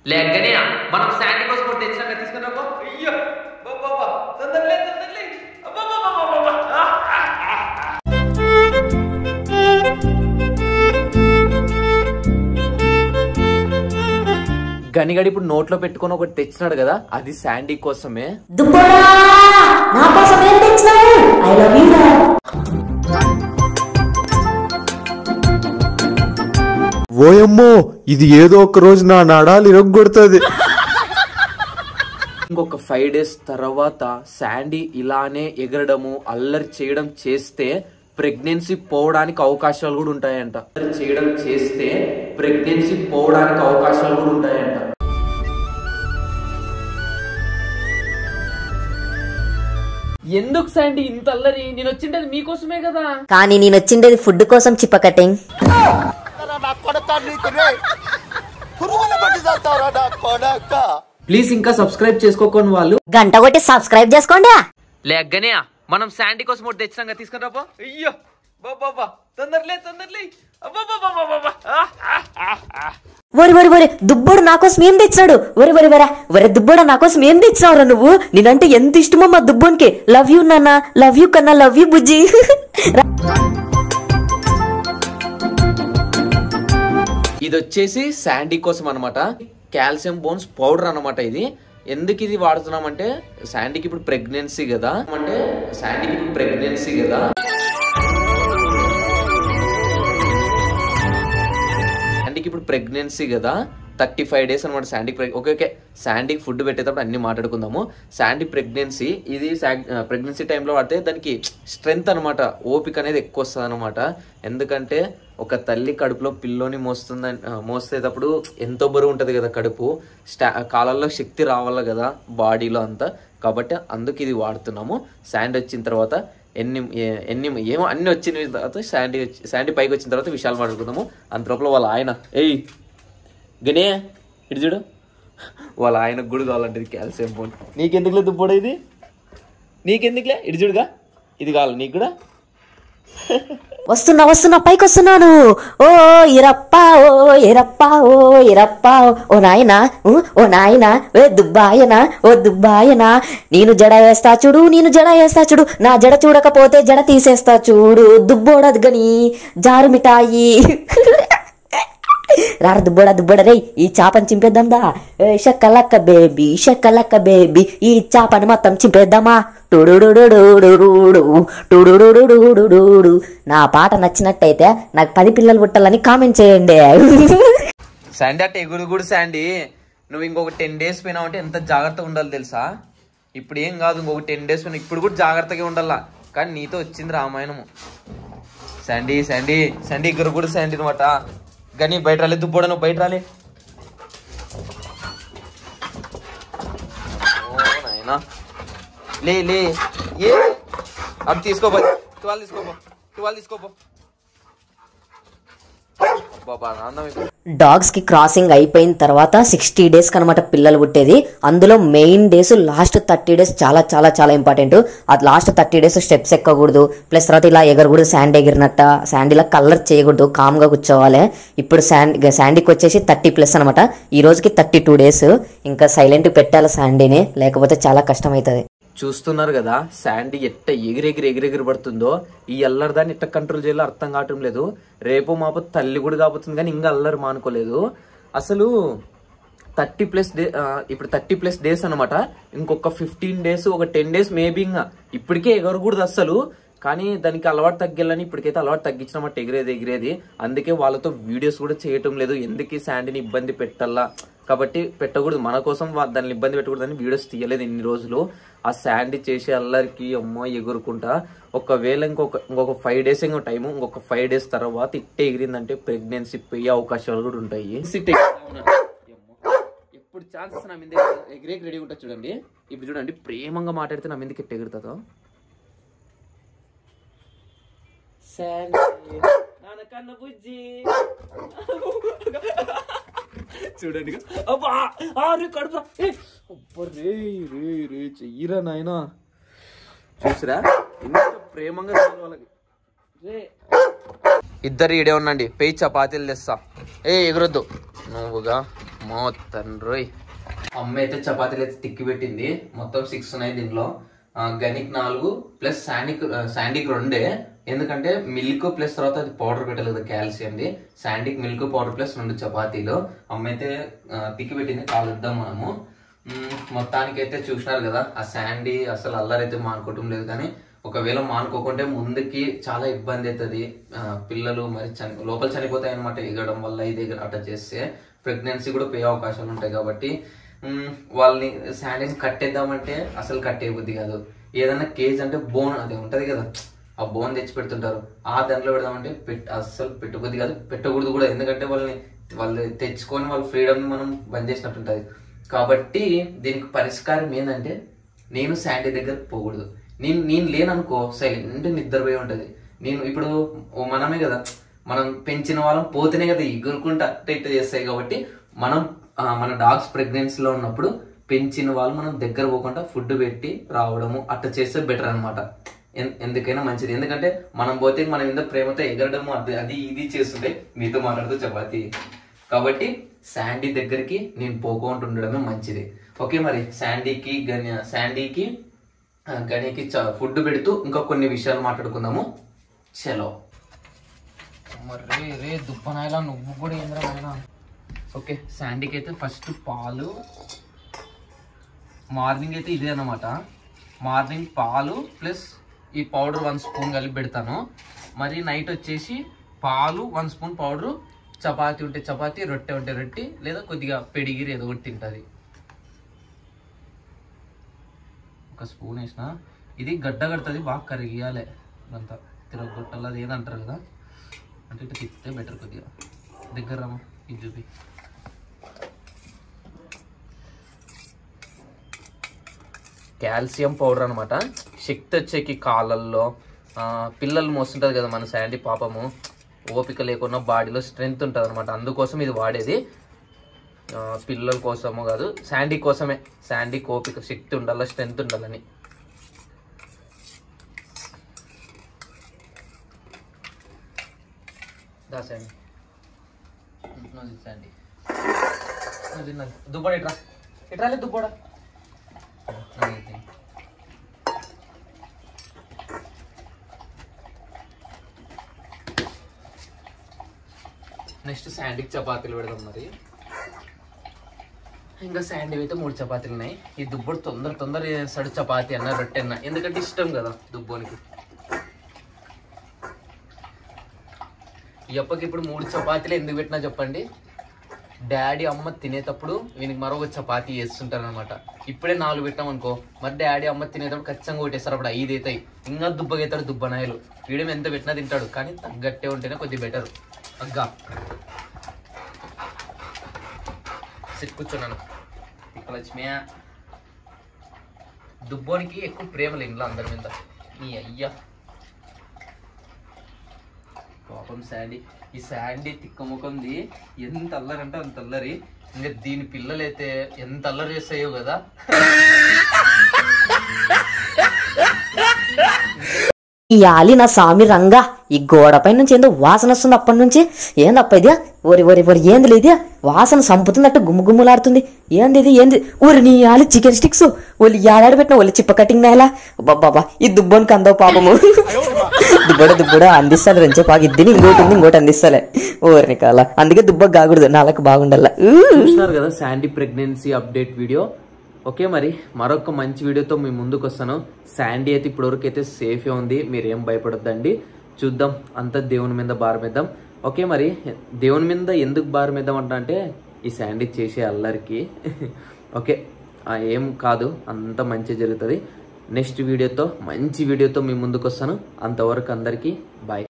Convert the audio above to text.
లేకనే మనం శాండీ కోసం ఒకటి తెచ్చినాక తీసుకున్నాకో అయ్యో బాబా తొందరలే తొందరలే అబ్బబ్బబ్బబ్బబ్బ. ఆ, ఆ, ఆ. గనిగడి ఇప్పుడు నోట్లో పెట్టుకొని ఒకటి తెచ్చినాడు కదా అది శాండీ కోసమే దుబ్బోడా నా కోసం ఏం తెచ్చినావు ఐ లవ్ యూ ఓయమ్మో ఇది ఏదో ఒక రోజు నా నడాలు ఇరగొడుతుంది ఇంకొక ఫైవ్ డేస్ తర్వాత శాండీ ఇలానే ఎగరడము అల్లరి చేయడం చేస్తే ప్రెగ్నెన్సీ పోవడానికి అవకాశాలు కూడా ఉంటాయంట అల్లరి చేయడం చేస్తే ప్రెగ్నెన్సీ పోవడానికి అవకాశాలు కూడా ఉంటాయంట ఎందుకు శాండీ ఇంత అల్లరి నేను వచ్చిండేది మీకోసమే కదా కానీ నేను వచ్చిండేది ఫుడ్ కోసం చిప్ప కటింగ్ ప్లీజ్ ఇంకా సబ్స్క్రైబ్ చేసుకోకొని వాళ్ళు గంట కొట్టి సబ్స్క్రైబ్ చేసుకోండి లేకనే మనం శాండీ కోసం ఒకటి తెచ్చినాక తీసుకుని రాపో అయ్యో బాబా తొందరలే తొందరలే అబ్బబ్బబ్బబ్బబ్బ. ఆ, ఆ, ఆ, ఆ. ఒరి ఒరి ఒరి దుబ్బోడు నా కోసం ఏం తెచ్చినాడు ఒరి ఒరి వరా ఒరే దుబ్బోడు నా కోసం ఏం తెచ్చినావురా నువ్వు నేనంటే ఎంత ఇష్టమో మా దుబ్బోనికి లవ్ యూ నాన్న లవ్ యూ కన్నా లవ్ యూ బుజ్జి ఇది వచ్చేసి శాండీ కోసం అనమాట కాల్షియం బోన్స్ పౌడర్ అన్నమాట ఇది ఎందుకు ఇది వాడుతున్నామంటే శాండీకి ఇప్పుడు ప్రెగ్నెన్సీ కదా అంటే శాండీకి ఇప్పుడు ప్రెగ్నెన్సీ కదా శాండీకి ఇప్పుడు ప్రెగ్నెన్సీ కదా థర్టీ ఫైవ్ డేస్ అనమాట శాండీకి ప్రెగ్ ఓకే ఓకే శాండీకి ఫుడ్ పెట్టేటప్పుడు అన్ని మాట్లాడుకుందాము శాండీ ప్రెగ్నెన్సీ ఇది ప్రెగ్నెన్సీ టైంలో వాడితే దానికి స్ట్రెంగ్త్ అనమాట ఓపిక అనేది ఎక్కువ వస్తుంది అనమాట ఎందుకంటే ఒక తల్లి కడుపులో పిల్లోని మోస్తుందని ఆ, మోసేటప్పుడు ఎంతో బరువు ఉంటుంది కదా కడుపు స్టా కాలాల్లో శక్తి రావాలి కదా బాడీలో అంతా కాబట్టి అందుకు ఇది వాడుతున్నాము శాండ్ వచ్చిన తర్వాత ఎన్ని ఏ- ఎన్ని ఏమో అన్ని వచ్చిన తర్వాత శాండీ వచ్చి శాండీ పైకి వచ్చిన తర్వాత విషయాలు మాట్లాడుకుందాము అంతలోపల వాళ్ళ ఆయన ఏయ్ గనే ఇటు చూడు వాళ్ళ ఆయనకు కూడా కావాలంటే కాల్షియం బోన్ నీకెందుకులే దుబ్బోడా ఇది నీకెందుకులే ఇటు చూడుగా ఇది కావాలి నీకు కూడా వస్తున్నా వస్తున్నా పైకి వస్తున్నాను ఓ ఇరప్ప ఓ ఇరప్ప ఓ ఇరప్ప ఓ నాయనా ఊ, ఓ నాయనా ఓ దుబ్బాయనా ఓ దుబ్బాయనా నేను జడ వేస్తా చూడు నేను జడ వేస్తా చూడు నా జడ చూడకపోతే జడ తీసేస్తా చూడు దుబ్బోడదు గని జారు మిఠాయి రార దుబ్బోడా దుబ్బోడా రే ఈ చేపని చింపేద్దాందా ఏ షక్కలక్క బేబీ షక్కలక్క బేబీ ఈ చేపని మొత్తం చింపేద్దామా టుడుడుడుడుడుడుడు, టుడుడుడుడుడుడు. నా పాట నచ్చినట్టయితే నాకు పది పిల్లలు పుట్టాలని కామెంట్ చేయండి శాండీ అంటే ఎగురు కూడా శాండీ నువ్వు ఇంకొక టెన్ డేస్ పోయినావు అంటే ఎంత జాగ్రత్తగా ఉండాలి తెలుసా ఇప్పుడు ఏం కాదు ఇంకొక టెన్ డేస్ పోయినా ఇప్పుడు కూడా జాగ్రత్తగా ఉండాలా కానీ నీతో వచ్చింది రామాయణము శాండీ శాండీ శాండీ ఎగురు కూడా శాండీ అనమాట కానీ బయట రాలే దుబ్బోడా నువ్వు బయట రాలే ఓ నాయనా లే లే ఏ అది తీసుకోపో టువాల్ తీసుకోపో టువాల్ తీసుకోపో బాబా నాన్న ఇప్పుడు డాగ్స్ కి క్రాసింగ్ అయిపోయిన తర్వాత సిక్స్టీ డేస్ కనమాట పిల్లలు పుట్టేది అందులో main days last thirty days చాలా చాలా చాలా ఇంపార్టెంట్ ఆ లాస్ట్ థర్టీ డేస్ స్టెప్స్ ఎక్కకూడదు ప్లస్ తర్వాత ఇలా ఎగరకూడదు శాండ్ ఎగిరినట్ట శాండీలా కలర్ చేయకూడదు కామ్ గా కూర్చోవాలి ఇప్పుడు శాండ్ శాండీకి వచ్చేసి థర్టీ ప్లస్ అనమాట ఈ రోజుకి థర్టీ టూ డేస్ ఇంకా సైలెంట్ పెట్టాలి శాండీని లేకపోతే చాలా కష్టం అవుతుంది చూస్తున్నారు కదా శాండీ ఎట్ట ఎగిరెగిరి ఎగిరెగిరి పడుతుందో ఈ అల్లరి దాన్ని ఎట్ట కంట్రోల్ చేయాలో అర్థం కావటం లేదు రేపు మాపు తల్లి కూడా కాబోతుంది కానీ ఇంకా అల్లరి మానుకోలేదు అసలు థర్టీ ప్లస్ డే ఇప్పుడు థర్టీ ప్లస్ డేస్ అనమాట ఇంకొక ఫిఫ్టీన్ డేస్ ఒక టెన్ డేస్ మేబీ ఇంకా ఇప్పటికే ఎగరకూడదు అసలు కానీ దానికి అలవాటు తగ్గాలని ఇప్పటికైతే అలవాటు తగ్గించినమాట ఎగిరేది ఎగిరేది అందుకే వాళ్ళతో వీడియోస్ కూడా చేయటం లేదు ఎందుకు ఈ శాండీని ఇబ్బంది పెట్టాలా కాబట్టి పెట్టకూడదు మన కోసం వా- దాన్ని ఇబ్బంది పెట్టకూడదని వీడియోస్ తీయలేదు ఇన్ని రోజులు ఆ శాండీ చేసే అల్లరికి అమ్మో ఎగురుకుంటా ఒకవేళ ఇంకొక ఇంకొక ఫైవ్ డేస్ ఇంకో టైము ఇంకొక ఫైవ్ డేస్ తర్వాత ఇట్టే ఎగిరిందంటే ప్రెగ్నెన్సీ పోయే అవకాశాలు కూడా ఉంటాయి ఎప్పుడు ఛాన్సెస్ నా మీద ఎగిరేకి రెడీ ఉంటా చూడండి ఇప్పుడు చూడండి ప్రేమంగా మాట్లాడితే నా మీదకి ఎట్ట ఎగురుతుందో శాండీ నాన్నకన్న బుజ్జి చూడండి ఇక. అబ్బా ఆ రే కడుపురా ఏ, అబ్బా రే రే రే చెయ్యిరా నాయనా చూసిరా ఎంత ప్రేమంగా చూడాలి వాళ్ళకి రే ఇద్దరు ఈడే ఉండండి పెయి చపాతీలు తెస్తా ఏ ఎగురొద్దు నువ్వుగా మో తండ్రోయ్ అమ్మ అయితే చపాతీలు అయితే తిక్కి పెట్టింది మొత్తం సిక్స్ ఉన్నాయి దీనిలో ఆ, గనిక్ నాలుగు ప్లస్ శాండిక్ శాండిక్ రెండే ఎందుకంటే మిల్క్ ప్లస్ తర్వాత అది పౌడర్ పెట్టాలి కదా కాల్షియంది శాండిక్ మిల్క్ పౌడర్ ప్లస్ రెండు చపాతీలు అమ్మ అయితే ఆ, తిక్కి పెట్టింది కాలుద్దాం మనము మ్మ్, మొత్తానికైతే చూసినారు కదా ఆ శాండీ అసలు అల్లరైతే మానుకోవటం లేదు కానీ ఒకవేళ మానుకోకుంటే ముందుకి చాలా ఇబ్బంది అవుతుంది పిల్లలు మరి చని లోపల చనిపోతాయి అనమాట ఎగడం వల్ల ఇది ఎగ- అట్లా చేస్తే ప్రెగ్నెన్సీ కూడా పోయే అవకాశాలు ఉంటాయి కాబట్టి మ్మ్, వాళ్ళని శాండీని కట్టేద్దామంటే అసలు కట్టే బుద్ధి కాదు ఏదైనా కేజ్ అంటే బోన్ అది ఉంటది కదా ఆ బోన్ తెచ్చి పెడుతుంటారు ఆ దాంట్లో పెడదామంటే పెట్ అస్సలు పెట్టబుద్ధి కాదు పెట్టకూడదు కూడా ఎందుకంటే వాళ్ళని వాళ్ళు తెచ్చుకొని వాళ్ళ ఫ్రీడమ్ మనం బంద్ చేసినట్టు ఉంటుంది కాబట్టి దీనికి పరిష్కారం ఏంటంటే నేను శాండీ దగ్గర పోకూడదు నేను నేను లేననుకో సైలెంట్ నిద్రపోయి ఉంటది నేను ఇప్పుడు ఓ మనమే కదా మనం పెంచిన వాళ్ళం పోతేనే కదా ఎగురుకుంటా అట్ట ఇట్ట చేస్తాయి కాబట్టి మనం ఆ, మన డాగ్స్ ప్రెగ్నెన్సీలో ఉన్నప్పుడు పెంచిన వాళ్ళు మనం దగ్గర పోకుండా ఫుడ్ పెట్టి రావడము అట్ట చేస్తే బెటర్ అనమాట ఎందుకైనా మంచిది ఎందుకంటే మనం పోతే మన మీద ప్రేమతో ఎగరడము అది అది ఇది చేస్తుంటే మీతో మాట్లాడుతూ చపాతి కాబట్టి శాండీ దగ్గరికి నేను పోకుండా ఉండడమే మంచిది ఓకే మరి శాండీకి గని శాండీకి ఆ, గనికి ఫుడ్ పెడుతూ ఇంకా కొన్ని విషయాలు మాట్లాడుకుందాము చలో మరి రే దుబ్బనాయలా నువ్వు కూడా ఏంద్రా నాయనా ఓకే శాండీకి అయితే ఫస్ట్ పాలు మార్నింగ్ అయితే ఇదే అన్నమాట మార్నింగ్ పాలు ప్లస్ ఈ పౌడర్ వన్ స్పూన్ కలిపి పెడతాను మరి నైట్ వచ్చేసి పాలు వన్ స్పూన్ పౌడరు చపాతి ఉంటే చపాతి రొట్టె ఉంటే రొట్టి లేదా కొద్దిగా పెడిగిరి ఏదో ఒకటి తింటుంది ఒక స్పూన్ వేసిన ఇది గడ్డ కడుతుంది బాగా కరిగియాలి అంతా తిరగొట్టాలి అది ఏదంటారు కదా అంటే ఇట్లా తిప్పితే బెటర్ కొద్దిగా దగ్గర రామా ఇది చూపి కాల్షియం పౌడర్ అనమాట శక్తి వచ్చేకి కాళ్ళల్లో ఆ, పిల్లలు మోస్తుంటుంది కదా మన శాండీ పాపము ఓపిక లేకుండా బాడీలో స్ట్రెంగ్త్ ఉంటుంది అనమాట అందుకోసం ఇది వాడేది ఆ, పిల్లల కోసము కాదు శాండీ కోసమే శాండీకి ఓపిక శక్తి ఉండాలి స్ట్రెంగ్త్ ఉండాలని దా శాండీ నువ్వు తిను శాండీ నువ్వు తిన్నది దుబ్బడ ఇట్రా ఇట్రాలే దుబ్బడ నువ్వు తిను. నెక్స్ట్ శాండీకి చపాతీలు పెడదాం మరి ఇంకా శాండీ అయితే మూడు చపాతీలు ఉన్నాయి ఈ దుబ్బడు తొందర తొందర చేస్తాడు చపాతీ అన్న రొట్టె అన్న ఎందుకంటే ఇష్టం కదా దుబ్బోనికి ఈ అప్పకి ఇప్పుడు మూడు చపాతీలు ఎందుకు పెట్టినా చెప్పండి డాడీ అమ్మ తినేటప్పుడు వీనికి మరొక చపాతీ చేస్తుంటారు అనమాట ఇప్పుడే నాలుగు పెట్టాం అనుకో మరి డాడీ అమ్మ తినేటప్పుడు ఖచ్చితంగా కొట్టేస్తారు అప్పుడు ఐదు అవుతాయి ఇంకా దుబ్బగైతాడు దుబ్బనాయలు వీడియం ఎంత పెట్టినా తింటాడు కానీ తగ్గట్టే ఉంటేనే కొద్దిగా బెటర్ అగ్గా సిట్ కూర్చున్నాను ఇక్కడ లక్ష్మియా దుబ్బోనికి ఎక్కువ ప్రేమలు ఇంట్లో అందరి మీద నీ అయ్యా పాపం శాండీ ఈ శాండీ తిక్క ముఖంది ఎంత అల్లరంటే అంత అల్లరి ఇంకా దీని పిల్లలైతే ఎంత అల్లరి చేస్తాయో కదా ఈ ఆలి నా సామి రంగా ఈ గోడపై నుంచి ఏందో వాసన వస్తుంది అప్పటి నుంచి ఏందప్ప ఇది ఓరి ఓరి ఓరి ఏంది ఇది వాసన సంపుతున్నట్టు గుమ్ము గుమ్ములాడుతుంది ఏంది ఇది ఏంది ఊరి నీ ఆలి చికెన్ స్టిక్స్ ఒళ్ళు ఏడాడు పెట్టిన ఒళ్ళు చిప్ప కటింగ్ నేలా బాబా ఈ దుబ్బోనికి అందో పాపము దుబ్బడ దుబ్బడ అందిస్తాను రెంచే పాకి ఇద్దిని ఇంకోటి ఉంది ఇంకోటి అందిస్తాలే ఊరిని కాల అందుకే దుబ్బకు కాకూడదు నాలకు బాగుండాల ఊ. చూస్తున్నారు కదా Sandy pregnancy update video okay మరి మరొక మంచి వీడియోతో మీ ముందుకు వస్తాను శాండీ అయితే ఇప్పటివరకు అయితే సేఫే ఉంది మీరు ఏం భయపడొద్దండి చూద్దాం అంత దేవుని మీద భారమేద్దాం ఓకే మరి దేవుని మీద ఎందుకు భారమేద్దాం అంట అంటే ఈ శాండీ చేసే అల్లరికి ఓకే ఆ, ఏం కాదు అంత మంచి జరుగుతుంది నెక్స్ట్ వీడియోతో మంచి వీడియోతో మీ ముందుకు వస్తాను అంతవరకు అందరికీ బాయ్